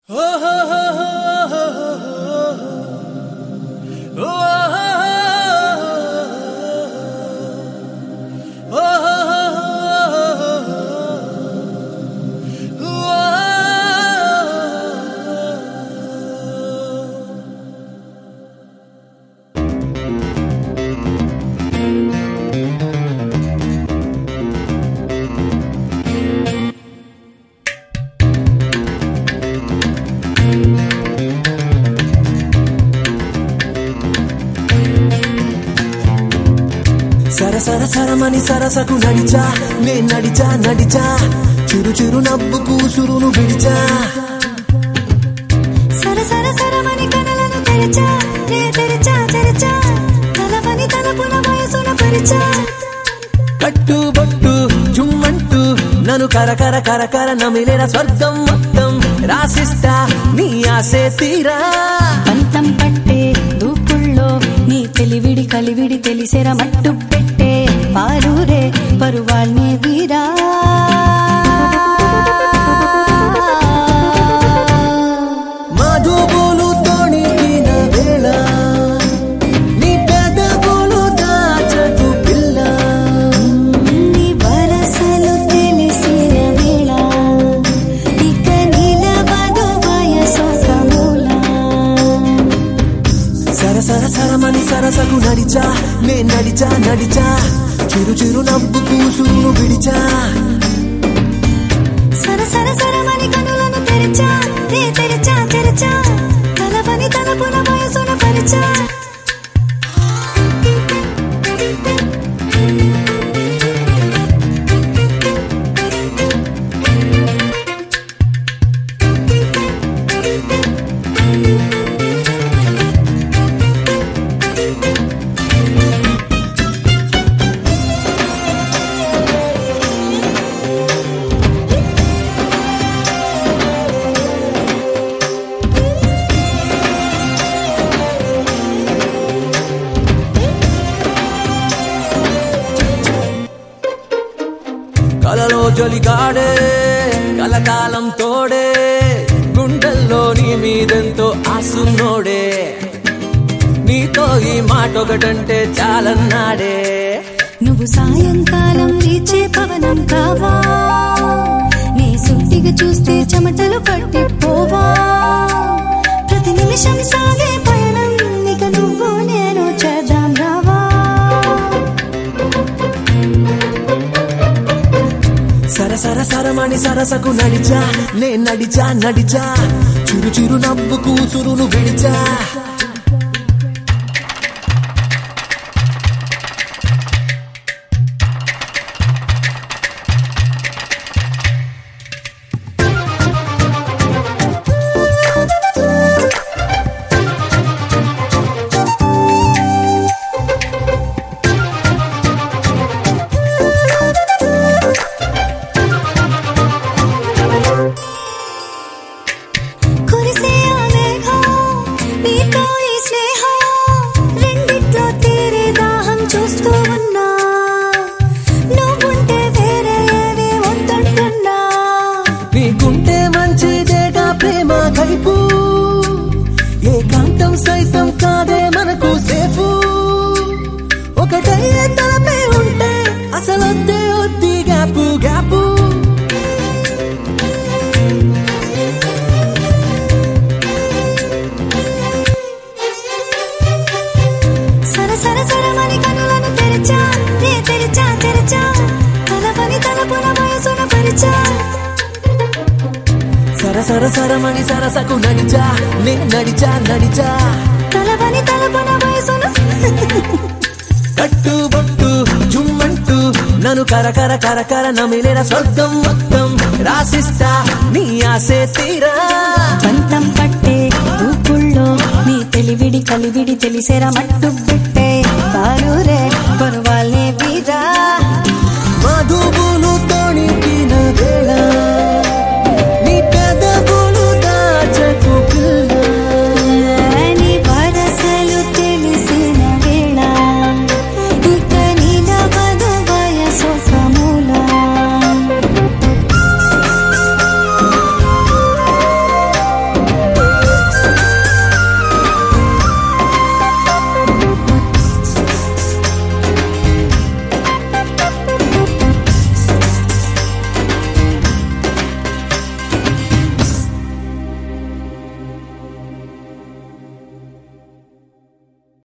సర సర సరమని సరసకు నడిచా నే నడిచా నడిచా చిరు చిరు నవ్వుకు సురును విడిచా సర సర సరమని కనులను తెరిచా నే తెరిచా తెరిచా తలపని తలపున వయసున పరిచా కట్టు బొట్టు జుమ్మంటూ నన్ను కర కర కర కర నమిలేన స్వర్గం మొత్తం రాసిస్తా నీ ఆసే తీరా పంతం పట్టే దూకుల్లో నీ తెలివిడి కలివిడి తెలిసెర మట్టు పెట్టే పారూరే పరువాల్నే వీరా మధుబోలు తోణికిన వేళ నీ పెదవులు దాచకు పిల్ల నీ వరసలు తెలిసిన వేళ ఇక నిలవదు వయసొక మూల సర సర సరమని సరసకు నడిచా నే నడిచా నడిచా చిరు చిరు నవ్వుకు సురును విడిచా సర సర సరమని కనులను తెరిచా నే తెరిచా తెరిచా తలపని తలపున వయసున పరిచా కలలో జొలిగాడే కలకాలం తోడే గుండెల్లో నీ మీదెంతో ఆసున్నోడే నీతో ఈ మాట ఒకటంటే చాలన్నాడే నువ్వు సాయంకాలం వీచే పవనం కావా నీ సుట్టిగా చూస్తే చెమటలు పట్టిపోవా ప్రతి నిమిషం సాగే పయనం ఇక నువ్వు నేను చేద్దాం రావా సర సర సరమణి సరసకు నడిచా నే నడిచా నడిచా చిరు చిరు నవ్వుకు సురును విడిచా కురిసే ఆ మేఘం నీతో ఈ స్నేహం రెండిట్లో తీరే దాహం చూస్తూ ఉన్నా నువ్వుంటే వేరే ఏవి వద్దంటున్నా నీకుంటే మంచిదేగా ప్రేమ కైపు ఏకాంతం సైతం కాదే మనకు సేఫు ఒకటే తలపై ఉంటే అసలొద్దే వద్ది గ్యాపు గ్యాపు సర సర సరమని కనులను తెరిచా నే తెరిచా తెరిచా తలపని తలపున వయసున పరిచా సర సర సరమణి సరసకు నడిచా నే నడిచా నడిచా తలపని తలపున వయసున కట్టు బొట్టు జుమ్మంటూ నన్ను కర కర కర కర నమిలేన స్వర్గం మొత్తం రాసిస్తా నీ ఆసే తీరా పంతం పట్టే ఊపుల్లో నీ తెలివిడి కలివిడి తెలిసేరా మట్టు పెట్టే పారురే